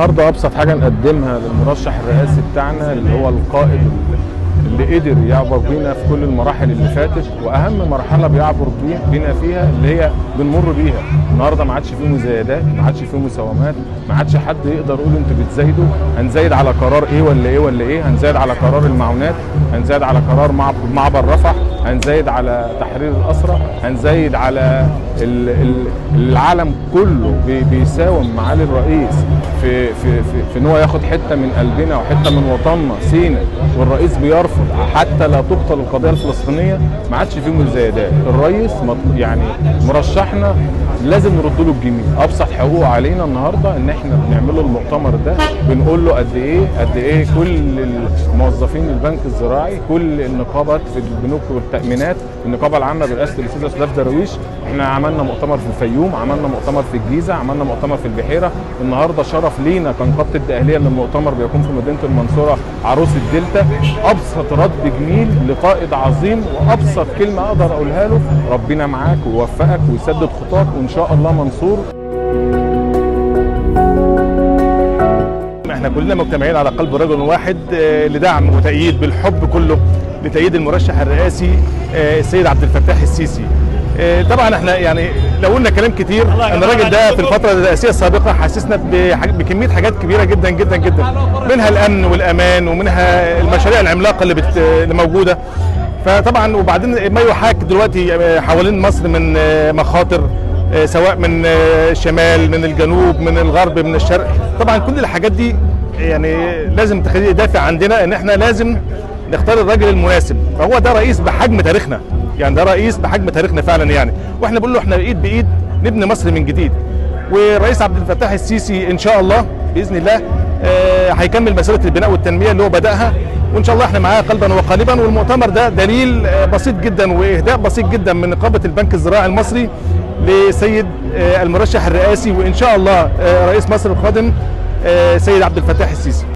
النهارده ابسط حاجه نقدمها للمرشح الرئاسي بتاعنا اللي هو القائد اللي قدر يعبر بينا في كل المراحل اللي فاتت واهم مرحله بيعبر بي- بينا فيها اللي هي بنمر بيها النهارده ما عادش فيه مزايدات ما عادش فيه مساومات ما عادش حد يقدر يقول انتوا بتزايدوا هنزايد على قرار ايه ولا ايه ولا ايه هنزايد على قرار المعونات هنزايد على قرار معب- معبر رفح هنزايد على تحرير الاسرى هنزايد على ال- ال- العالم كله بي- بيساوم معالي الرئيس في في في, في ان هو ياخد حته من قلبنا وحته من وطننا سينا والرئيس بيرفض حتى لا تبطل القضيه الفلسطينيه ما عادش فيه مزايدات الرئيس مط- يعني مرشحنا لازم نرد له الجميل ابسط حقوقه علينا النهارده ان احنا بنعمل له المؤتمر ده بنقول له قد ايه قد ايه كل الموظفين البنك الزراعي كل النقابات في البنوك والتامينات النقابه العامه برئاسه الاستاذ اسلاف درويش احنا عملنا مؤتمر في الفيوم عملنا مؤتمر في الجيزه عملنا مؤتمر في البحيره النهارده شرف لينا كنقابه الدقهليه ان المؤتمر بيكون في مدينه المنصوره عروس الدلتا ابسط رد جميل لقائد عظيم وابسط كلمه اقدر اقولها له ربنا معاك ويوفقك ويسدد خطاك وان شاء الله منصور احنا كلنا مجتمعين على قلب رجل واحد آه، لدعم وتأييد بالحب كله لتأييد المرشح الرئاسي آه، السيد عبد الفتاح السيسي آه، طبعا احنا يعني لو قلنا كلام كتير ان الراجل ده في الفتره الرئاسيه السابقه حسسنا بح- بكميه حاجات كبيره جدا جدا جدا منها الامن والامان ومنها المشاريع العملاقه اللي, بت... اللي موجوده فطبعا وبعدين ما يحاك دلوقتي آه، حوالين مصر من آه، مخاطر آه، سواء من آه، الشمال من الجنوب من الغرب من الشرق طبعا كل الحاجات دي يعني لازم تخلي دافع عندنا ان احنا لازم نختار الراجل المناسب فهو ده رئيس بحجم تاريخنا يعني ده رئيس بحجم تاريخنا فعلا يعني واحنا بنقول له احنا ايد بايد نبني مصر من جديد والرئيس عبد الفتاح السيسي ان شاء الله باذن الله آه، هيكمل مسيره البناء والتنميه اللي هو بداها وان شاء الله احنا معاه قلبا وقالبا والمؤتمر ده دليل آه، بسيط جدا واهداء بسيط جدا من نقابه البنك الزراعي المصري لسيد آه، المرشح الرئاسي وان شاء الله آه، رئيس مصر القادم آه، سيد عبد الفتاح السيسي